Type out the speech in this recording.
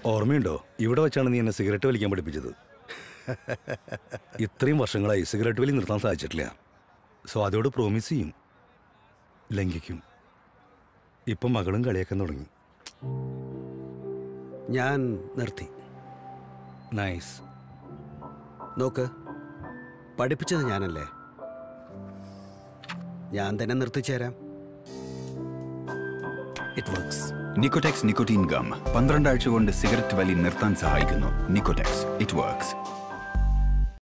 ഓർമ്മയുണ്ടോ ഇവിടെ വെച്ചാണ് നീ എന്നെ സിഗരറ്റ് വലിക്കാൻ പഠിപ്പിച്ചത് ഇത്രയും വർഷങ്ങളായി സിഗരറ്റ് വലി നിർത്താൻ സാധിച്ചിട്ടില്ല സോ അതോട് പ്രോമിസ് ചെയ്യും ലംഘിക്കും ഇപ്പം മകളും കളിയാക്കാൻ തുടങ്ങി ഞാൻ നിർത്തി നൈസ് നോക്ക് പഠിപ്പിച്ചത് ഞാനല്ലേ ഞാൻ തന്നെ നിർത്തിച്ചേരാം it works Nicotex nicotine gum പന്ത്രണ്ട് ആഴ്ച കൊണ്ട് സിഗരറ്റ് വലി നിർത്താൻ സഹായിക്കുന്നു നിക്കോടെക്സ് ഇറ്റ് വർക്ക്സ്